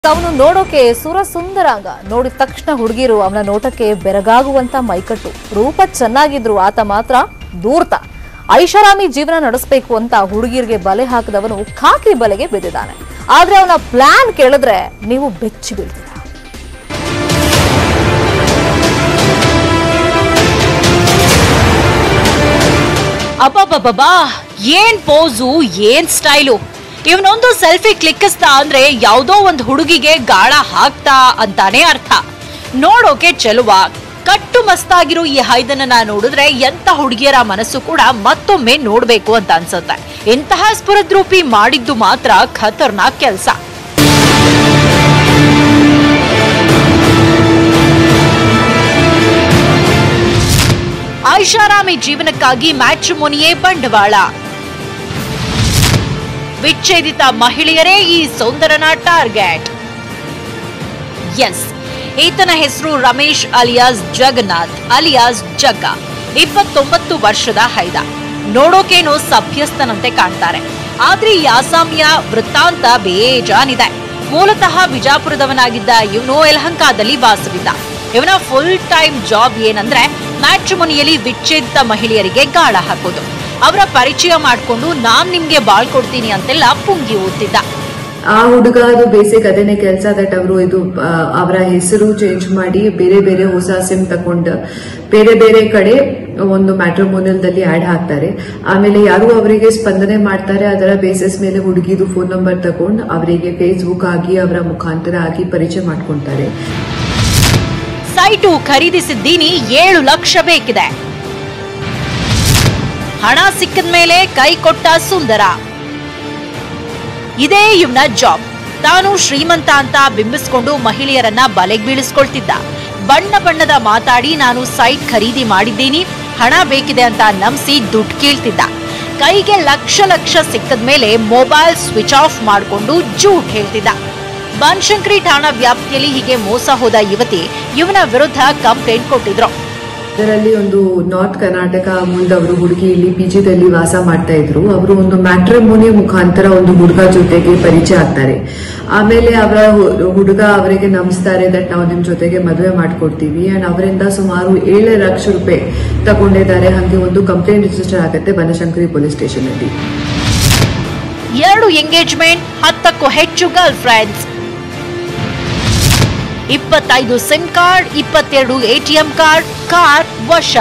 ಅವನು ನೋಡೋಕೆ ಸುರ ಸುಂದರಾಂಗ ನೋಡಿದ ತಕ್ಷಣ ಹುಡುಗಿರು ಅವನ ನೋಟಕ್ಕೆ ಬೆರಗಾಗುವಂತ ಮೈಕಟ್ಟು ರೂಪ ಚೆನ್ನಾಗಿದ್ರು ಆತ ಮಾತ್ರ ದೂರ್ತ ಐಷಾರಾಮಿ ಜೀವನ ನಡೆಸಬೇಕು ಅಂತ ಹುಡುಗಿರಿಗೆ ಬಲೆ ಹಾಕಿದವನು ಖಾಕಿ ಬಲೆಗೆ ಬಿದ್ದಿದ್ದಾನೆ ಆದ್ರೆ ಅವನ ಪ್ಲಾನ್ ಕೇಳಿದ್ರೆ ನೀವು ಬೆಚ್ಚಿ ಬೀಳ್ತೀರಾ ಅಬ್ಬಬ್ಬಬ್ಬಾ ಏನ್ ಪೋಸು ಏನ್ ಸ್ಟೈಲು ಇವನೊಂದು ಸೆಲ್ಫಿ ಕ್ಲಿಕ್ಕಿಸ್ತಾ ಅಂದ್ರೆ ಯಾವ್ದೋ ಒಂದು ಹುಡುಗಿಗೆ ಗಾಳ ಹಾಕ್ತಾ ಅಂತಾನೆ ಅರ್ಥ ನೋಡೋಕೆ ಚೆಲುವ ಕಟ್ಟು ಮಸ್ತಾಗಿರೋ ಈ ಹೈದನನ್ನ ನೋಡಿದ್ರೆ ಎಂತ ಹುಡುಗಿಯರ ಮನಸ್ಸು ಕೂಡ ಮತ್ತೊಮ್ಮೆ ನೋಡ್ಬೇಕು ಅಂತ ಅನ್ಸುತ್ತೆ ಇಂತಹ ಸ್ಫುರದ್ರೂಪಿ ಮಾಡಿದ್ದು ಮಾತ್ರ ಖತರ್ನಾಕ್ ಕೆಲ್ಸ ಐಷಾರಾಮಿ ಜೀವನಕ್ಕಾಗಿ ಮ್ಯಾಟ್ರಿಮೋನಿಯೇ ಬಂಡವಾಳ ವಿಚ್ಛೇದಿತ ಮಹಿಳೆಯರೇ ಈ ಸೌಂದರನ ಟಾರ್ಗೆಟ್ ಎಸ್ ಈತನ ಹೆಸರು ರಮೇಶ್ ಅಲಿಯಾಸ್ ಜಗನ್ನಾಥ್ ಅಲಿಯಾಸ್ ಜಗ್ಗ ಇಪ್ಪತ್ತೊಂಬತ್ತು ವರ್ಷದ ಹೈದ ನೋಡೋಕೇನೋ ಸಭ್ಯಸ್ಥನಂತೆ ಕಾಣ್ತಾರೆ ಆದ್ರೆ ಈ ಅಸಾಮಿಯ ವೃತ್ತಾಂತ ಬೇಜಾನಿದೆ ಮೂಲತಃ ಬಿಜಾಪುರದವನಾಗಿದ್ದ ಇವನು ಯಲಹಂಕದಲ್ಲಿ ವಾಸವಿದ್ದ ಇವನ ಫುಲ್ ಟೈಮ್ ಜಾಬ್ ಏನಂದ್ರೆ ಮ್ಯಾಟ್ರಿಮೋನಿಯಲ್ಲಿ ವಿಚ್ಛೇದಿತ ಮಹಿಳೆಯರಿಗೆ ಗಾಳ ಹಾಕೋದು ಅವರ ಪರಿಚಯ ಮಾಡ್ಕೊಂಡು ನಾನ್ ನಿಮ್ಗೆ ಬಾಳ್ ಕೊಡ್ತೀನಿ ಅಂತೆಲ್ಲ ಪುಂಗಿ ಓದ್ತಿದ್ದ ಆ ಹುಡುಗ ಅದು ಬೇಸಿಕ್ ಅದೇನೆ ಕೆಲಸ ದಟ್ ಅವರು ಇದು ಆ, ಅವರ ಹೆಸರು ಚೇಂಜ್ ಮಾಡಿ ಬೇರೆ ಬೇರೆ ಹೊಸ ಸಿಮ್ ತಕೊಂಡು ಬೇರೆ ಬೇರೆ ಕಡೆ ಒಂದು ಮ್ಯಾಟ್ರಿಮೋನಿಯಲ್ದಲ್ಲಿ ಆಡ್ ಹಾಕ್ತಾರೆ ಆಮೇಲೆ ಯಾರು ಅವರಿಗೆ ಸ್ಪಂದನೆ ಮಾಡ್ತಾರೆ ಅದರ ಬೇಸಿಸ್ ಮೇಲೆ ಹುಡುಗಿದು ಫೋನ್ ನಂಬರ್ ತಗೊಂಡು ಅವರಿಗೆ ಫೇಸ್ಬುಕ್ ಆಗಿ ಅವರ ಮುಖಾಂತರ ಆಗಿ ಪರಿಚಯ ಮಾಡ್ಕೊಂತಾರೆ ಸೈಟು ಖರೀದಿಸಿದ್ದೀನಿ ಏಳು ಲಕ್ಷ ಬೇಕಿದೆ ಹಣ ಸಿಕ್ಕಿದ ಮೇಲೆ ಕೈ ಕೊಟ್ಟ ಸುಂದರ ಇದೇ ಇವನ ಜಾಬ್ ತಾನು ಶ್ರೀಮಂತ ಅಂತ ಬಿಂಬಿಸ್ಕೊಂಡು ಮಹಿಳೆಯರನ್ನ ಬಲೆಗ್ ಬೀಳಿಸ್ಕೊಳ್ತಿದ್ದ ಬಣ್ಣ ಬಣ್ಣದ ಮಾತಾಡಿ ನಾನು ಸೈಟ್ ಖರೀದಿ ಮಾಡಿದ್ದೀನಿ ಹಣ ಬೇಕಿದೆ ಅಂತ ನಂಬಿಸಿ ದುಡ್ಡು ಕೇಳ್ತಿದ್ದ ಕೈಗೆ ಲಕ್ಷ ಲಕ್ಷ ಸಿಕ್ಕದ ಮೇಲೆ ಮೊಬೈಲ್ ಸ್ವಿಚ್ ಆಫ್ ಮಾಡಿಕೊಂಡು ಜೂಟ್ ಹೇಳ್ತಿದ್ದ ಬನಶಂಕರಿ ಠಾಣಾ ವ್ಯಾಪ್ತಿಯಲ್ಲಿ ಹೀಗೆ ಮೋಸ ಹೋದ ಯುವತಿ ಇವನ ವಿರುದ್ಧ ಕಂಪ್ಲೇಂಟ್ ಕೊಟ್ಟಿದ್ರು ಇದರಲ್ಲಿ ಒಂದು ನಾರ್ತ್ ಕರ್ನಾಟಕ ಮೂಲದವರು ಹುಡುಗಿ ಇಲ್ಲಿ ಪಿಜಿದಲ್ಲಿ ವಾಸ ಮಾಡ್ತಾ ಇದ್ರು ಅವರು ಒಂದು ಮ್ಯಾಟ್ರಿಮೋನಿ ಮುಖಾಂತರ ಒಂದು ಹುಡುಗ ಜೊತೆಗೆ ಪರಿಚಯ ಆಗ್ತಾರೆ ಆಮೇಲೆ ಅವರ ಹು- ಹುಡುಗ ಅವರಿಗೆ ನಂಬಿಸ್ತಾರೆ ದಟ್ ನಾವು ನಿಮ್ ಜೊತೆಗೆ ಮದುವೆ ಮಾಡ್ಕೊಡ್ತೀವಿ ಅಂಡ್ ಅವರಿಂದ ಸುಮಾರು ಏಳು ಲಕ್ಷ ರೂಪಾಯಿ ತಗೊಂಡಿದ್ದಾರೆ ಹಾಗೆ ಒಂದು ಕಂಪ್ಲೇಂಟ್ ರಿಜಿಸ್ಟರ್ ಆಗುತ್ತೆ ಬನಶಂಕರಿ ಪೊಲೀಸ್ ಸ್ಟೇಷನ್ ಅಲ್ಲಿ ಎರಡು ಎಂಗೇಜ್ಮೆಂಟ್ ಹತ್ತಕ್ಕೂ ಹೆಚ್ಚು ಗರ್ಲ್ ಫ್ರೆಂಡ್ಸ್ ಇಪ್ಪತ್ತೈದು ಸಿಮ್ ಕಾರ್ಡ್ ಇಪ್ಪತ್ತೆರಡು ಎಟಿಎಂ ಕಾರ್ಡ್ ಕಾರ್ ವಶ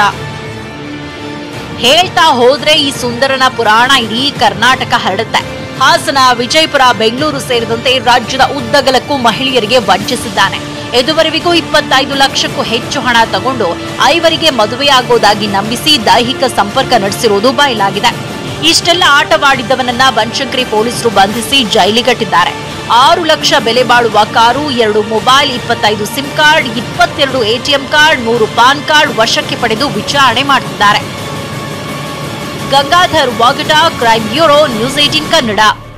ಹೇಳ್ತಾ ಹೋದ್ರೆ ಈ ಸುಂದರನ ಪುರಾಣ ಇಡೀ ಕರ್ನಾಟಕ ಹರಡುತ್ತೆ ಹಾಸನ ವಿಜಯಪುರ ಬೆಂಗಳೂರು ಸೇರಿದಂತೆ ರಾಜ್ಯದ ಉದ್ದಗಲಕ್ಕೂ ಮಹಿಳೆಯರಿಗೆ ವಂಚಿಸಿದ್ದಾನೆ ಇದುವರೆವಿಗೂ ಇಪ್ಪತ್ತೈದು ಲಕ್ಷಕ್ಕೂ ಹೆಚ್ಚು ಹಣ ತಗೊಂಡು ಐವರಿಗೆ ಮದುವೆಯಾಗೋದಾಗಿ ನಂಬಿಸಿ ದೈಹಿಕ ಸಂಪರ್ಕ ನಡೆಸಿರುವುದು ಬಯಲಾಗಿದೆ ಇಷ್ಟೆಲ್ಲ ಆಟವಾಡಿದ್ದವನನ್ನ ಬನಶಂಕರಿ ಪೊಲೀಸರು ಬಂಧಿಸಿ ಜೈಲಿಗಟ್ಟಿದ್ದಾರೆ ಆರು ಲಕ್ಷ ಬೆಲೆ ಬಾಳುವ ಕಾರು ಎರಡು ಮೊಬೈಲ್ ಇಪ್ಪತ್ತೈದು ಸಿಮ್ ಕಾರ್ಡ್ ಇಪ್ಪತ್ತೆರಡು ಎಟಿಎಂ ಕಾರ್ಡ್ ನೂರು ಪಾನ್ ಕಾರ್ಡ್ ವಶಕ್ಕೆ ಪಡೆದು ವಿಚಾರಣೆ ಮಾಡುತ್ತಿದ್ದಾರೆ Gangadhar Vagata crime bureau news eighteen Kannada